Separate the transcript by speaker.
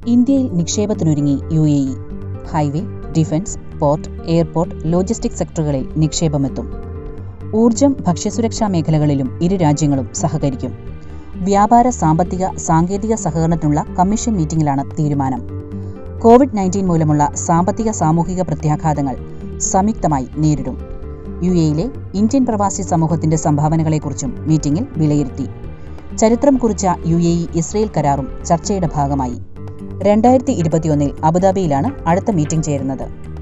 Speaker 1: ഇന്ത്യയിൽ നിക്ഷേപത്തിനൊരുങ്ങി U A E highway defence port airport logistic സെക്ടറുകളിൽ നിക്ഷേപമെത്തും ഊർജം ഭക്ഷ്യസുരക്ഷാ മേഖലകളിലും ഇരു രാജ്യങ്ങളും സഹകരിക്കും വ്യാപാര സാമ്പത്തിക സാങ്കേതിക സഹകരണത്തിനുള്ള കമ്മീഷൻ മീറ്റിംഗിലാണ് തീരുമാനം കോവിഡ് നയൻറ്റീൻ മൂലമുള്ള സാമ്പത്തിക സാമൂഹിക പ്രത്യാഘാതങ്ങൾ സംയുക്തമായി നേരിടും യു എയിലെ ഇന്ത്യൻ പ്രവാസി സമൂഹത്തിന്റെ സംഭാവനകളെക്കുറിച്ചും മീറ്റിംഗിൽ വിലയിരുത്തി ചരിത്രം കുറിച്ച യു എ ഇ ഇസ്രയേൽ കരാറും ചർച്ചയുടെ ഭാഗമായി രണ്ടായിരത്തി ഇരുപത്തിയൊന്നിൽ അബുദാബിയിലാണ് അടുത്ത മീറ്റിംഗ് ചേരുന്നത്